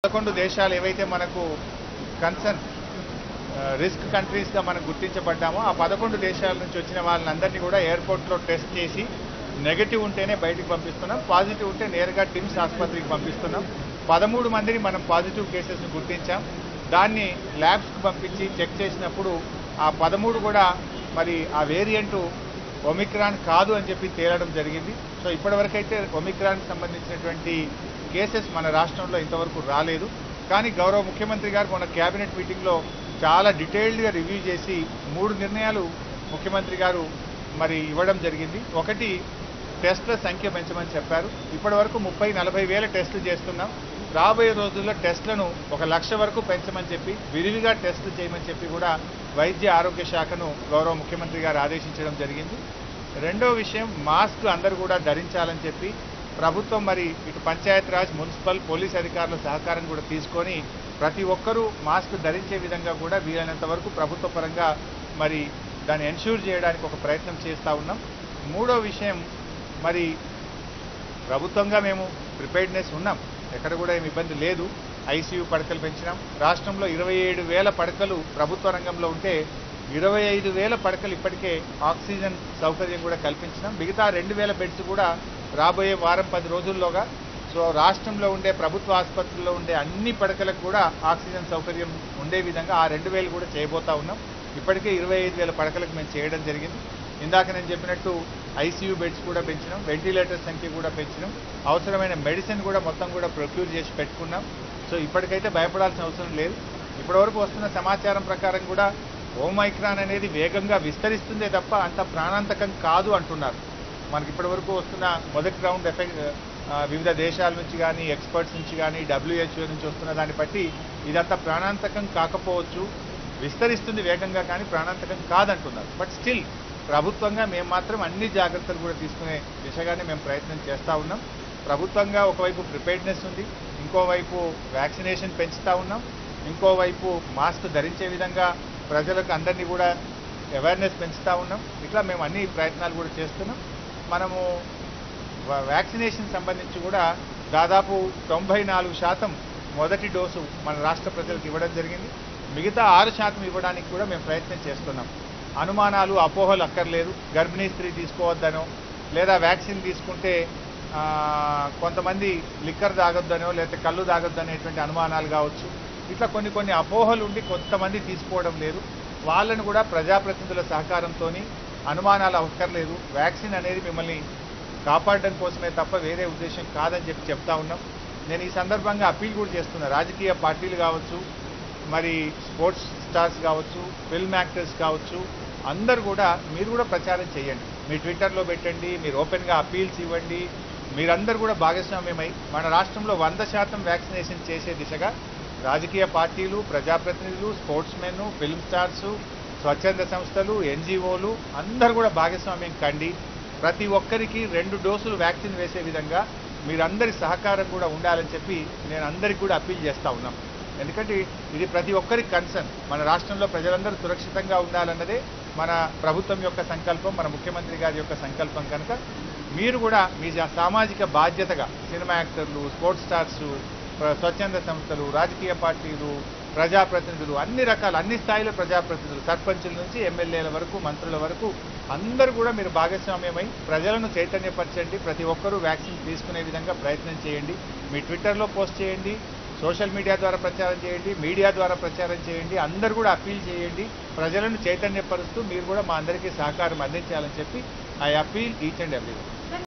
పదకొండు దేశాలు ఏవైతే మనకు కన్సర్న్ రిస్క్ కంట్రీస్గా మనం గుర్తించబడ్డామో ఆ పదకొండు దేశాల నుంచి వచ్చిన వాళ్ళందరినీ కూడా ఎయిర్పోర్ట్లో టెస్ట్ చేసి నెగటివ్ ఉంటేనే బయటికి పంపిస్తున్నాం పాజిటివ్ ఉంటే నేరుగా టిమ్స్ ఆసుపత్రికి పంపిస్తున్నాం పదమూడు మందిని మనం పాజిటివ్ కేసెస్ని గుర్తించాం దాన్ని ల్యాబ్స్కి పంపించి చెక్ చేసినప్పుడు ఆ పదమూడు కూడా మరి ఆ వేరియంటు ఒమిక్రాన్ కాదు అని చెప్పి తేలడం జరిగింది సో ఇప్పటివరకైతే ఒమిక్రాన్కి సంబంధించినటువంటి కేసెస్ మన రాష్ట్రంలో ఇంతవరకు రాలేదు కానీ గౌరవ ముఖ్యమంత్రి గారు మొన్న కేబినెట్ మీటింగ్లో చాలా డీటెయిల్డ్గా రివ్యూ చేసి మూడు నిర్ణయాలు ముఖ్యమంత్రి గారు మరి ఇవ్వడం జరిగింది ఒకటి టెస్ట్ల సంఖ్య పెంచమని చెప్పారు ఇప్పటి వరకు ముప్పై నలభై వేల టెస్టులు చేస్తున్నాం రాబోయే రోజుల్లో టెస్ట్లను ఒక లక్ష వరకు పెంచమని చెప్పి విరివిగా టెస్టులు చేయమని చెప్పి కూడా వైద్య ఆరోగ్య శాఖను గౌరవ ముఖ్యమంత్రి గారు ఆదేశించడం జరిగింది రెండో విషయం మాస్క్ అందరూ కూడా ధరించాలని చెప్పి ప్రభుత్వం మరి ఇటు పంచాయత్ రాజ్ మున్సిపల్ పోలీస్ అధికారుల సహకారం కూడా తీసుకొని ప్రతి ఒక్కరూ మాస్క్ ధరించే విధంగా కూడా వీలైనంత వరకు ప్రభుత్వ పరంగా మరి దాన్ని ఎన్ష్యూర్ చేయడానికి ఒక ప్రయత్నం చేస్తూ ఉన్నాం మూడో విషయం మరి ప్రభుత్వంగా మేము ప్రిపేర్డ్నెస్ ఉన్నాం ఎక్కడ కూడా ఏమి ఇబ్బంది లేదు ఐసీయూ పడకలు పెంచినాం రాష్ట్రంలో ఇరవై ఏడు వేల పడకలు ప్రభుత్వ రంగంలో ఉంటే ఇరవై ఐదు వేల పడకలు ఇప్పటికే ఆక్సిజన్ సౌకర్యం కూడా కల్పించినాం మిగతా రెండు వేల బెడ్స్ కూడా రాబోయే వారం పది రోజుల్లోగా సో రాష్ట్రంలో ఉండే ప్రభుత్వ ఆసుపత్రుల్లో ఉండే అన్ని పడకలకు కూడా ఆక్సిజన్ సౌకర్యం ఉండే విధంగా ఆ రెండు వేలు కూడా చేయబోతా ఉన్నాం ఇప్పటికే ఇరవై ఐదు వేల పడకలకు మేము చేయడం జరిగింది ఇందాక నేను చెప్పినట్టు ఐసీయూ బెడ్స్ కూడా పెంచినాం వెంటిలేటర్ సంఖ్య కూడా పెంచినాం అవసరమైన మెడిసిన్ కూడా మొత్తం కూడా ప్రొక్యూర్ చేసి పెట్టుకున్నాం సో ఇప్పటికైతే భయపడాల్సిన అవసరం లేదు ఇప్పటివరకు వస్తున్న సమాచారం ప్రకారం కూడా ఓమైక్రాన్ అనేది వేగంగా విస్తరిస్తుందే తప్ప అంత ప్రాణాంతకం కాదు అంటున్నారు మనకి ఇప్పటివరకు వస్తున్న మొదటి రౌండ్ ఎఫెక్ట్ వివిధ దేశాల నుంచి కానీ ఎక్స్పర్ట్స్ నుంచి కానీ డబ్ల్యూహెచ్ఓ నుంచి వస్తున్న దాన్ని బట్టి ఇదంతా ప్రాణాంతకం కాకపోవచ్చు విస్తరిస్తుంది వేగంగా కానీ ప్రాణాంతకం కాదంటున్నారు బట్ స్టిల్ ప్రభుత్వంగా మేము మాత్రం అన్ని జాగ్రత్తలు కూడా తీసుకునే దిశగానే మేము ప్రయత్నం చేస్తూ ఉన్నాం ప్రభుత్వంగా ఒకవైపు ప్రిపేర్డ్నెస్ ఉంది ఇంకోవైపు వ్యాక్సినేషన్ పెంచుతూ ఉన్నాం ఇంకోవైపు మాస్క్ ధరించే విధంగా ప్రజలకు అందరినీ కూడా అవేర్నెస్ పెంచుతూ ఉన్నాం ఇట్లా మేము అన్ని ప్రయత్నాలు కూడా చేస్తున్నాం మనము వా- వ్యాక్సినేషన్ సంబంధించి కూడా దాదాపు తొంభై నాలుగు శాతం మొదటి డోసు మన రాష్ట్ర ప్రజలకు ఇవ్వడం జరిగింది మిగతా ఆరు శాతం ఇవ్వడానికి కూడా మేము ప్రయత్నం చేస్తున్నాం అనుమానాలు అపోహలు అక్కర్లేదు గర్భిణీ స్త్రీ తీసుకోవద్దనో లేదా వ్యాక్సిన్ తీసుకుంటే ఆ, కొంతమంది లిక్కర్ తాగొద్దనో లేకపోతే కళ్ళు తాగొద్దనేటువంటి అనుమానాలు కావచ్చు ఇట్లా కొన్ని కొన్ని అపోహలు ఉండి కొంతమంది తీసుకోవడం లేదు వాళ్ళను కూడా ప్రజాప్రతినిధుల సహకారంతో అనుమానాలు అక్కర్లేదు వ్యాక్సిన్ అనేది మిమ్మల్ని కాపాడడం కోసమే తప్ప వేరే ఉద్దేశం కాదని చెప్పి చెప్తా ఉన్నాం నేను ఈ సందర్భంగా అప్పీల్ కూడా చేస్తున్నా రాజకీయ పార్టీలు కావచ్చు మరి స్పోర్ట్స్ స్టార్స్ కావచ్చు ఫిల్మ్ యాక్టర్స్ కావచ్చు అందరు కూడా మీరు కూడా ప్రచారం చేయండి మీ ట్విట్టర్లో పెట్టండి మీరు ఓపెన్గా అప్పీల్స్ ఇవ్వండి మీరందరూ కూడా భాగస్వామ్యమై మన రాష్ట్రంలో వంద శాతం వ్యాక్సినేషన్ చేసే దిశగా రాజకీయ పార్టీలు ప్రజాప్రతినిధులు స్పోర్ట్స్ మెన్ ఫిల్మ్ స్టార్స్ స్వచ్ఛంద సంస్థలు ఎన్జిఓలు అందరూ కూడా భాగస్వామ్యం కండి ప్రతి ఒక్కరికి రెండు డోసులు వ్యాక్సిన్ వేసే విధంగా మీరందరి సహకారం కూడా ఉండాలని చెప్పి నేను అందరికీ కూడా అప్పీల్ చేస్తా ఉన్నాం ఎందుకంటే ఇది ప్రతి ఒక్కరికి కన్సర్న్ మన రాష్ట్రంలో ప్రజలందరూ సురక్షితంగా ఉండాలన్నదే మన ప్రభుత్వం యొక్క సంకల్పం మన ముఖ్యమంత్రి గారి యొక్క సంకల్పం కనుక మీరు కూడా మీ జా- సామాజిక బాధ్యతగా సినిమా యాక్టర్లు స్పోర్ట్స్ స్టార్స్ ప్ర- స్వచ్ఛంద సంస్థలు రాజకీయ పార్టీలు ప్రజాప్రతినిధులు అన్ని రకాల అన్ని స్థాయిలో ప్రజాప్రతినిధులు సర్పంచుల నుంచి ఎమ్మెల్యేల వరకు మంత్రుల వరకు అందరూ కూడా మీరు భాగస్వామ్యమై ప్రజలను చైతన్యపరచండి ప్రతి ఒక్కరూ వ్యాక్సిన్ తీసుకునే విధంగా ప్రయత్నం చేయండి మీ ట్విట్టర్లో పోస్ట్ చేయండి సోషల్ మీడియా ద్వారా ప్రచారం చేయండి మీడియా ద్వారా ప్రచారం చేయండి అందరూ కూడా అప్పీల్ చేయండి ప్రజలను చైతన్యపరుస్తూ మీరు కూడా మా అందరికీ సహకారం అందించాలని చెప్పి I appeal each and every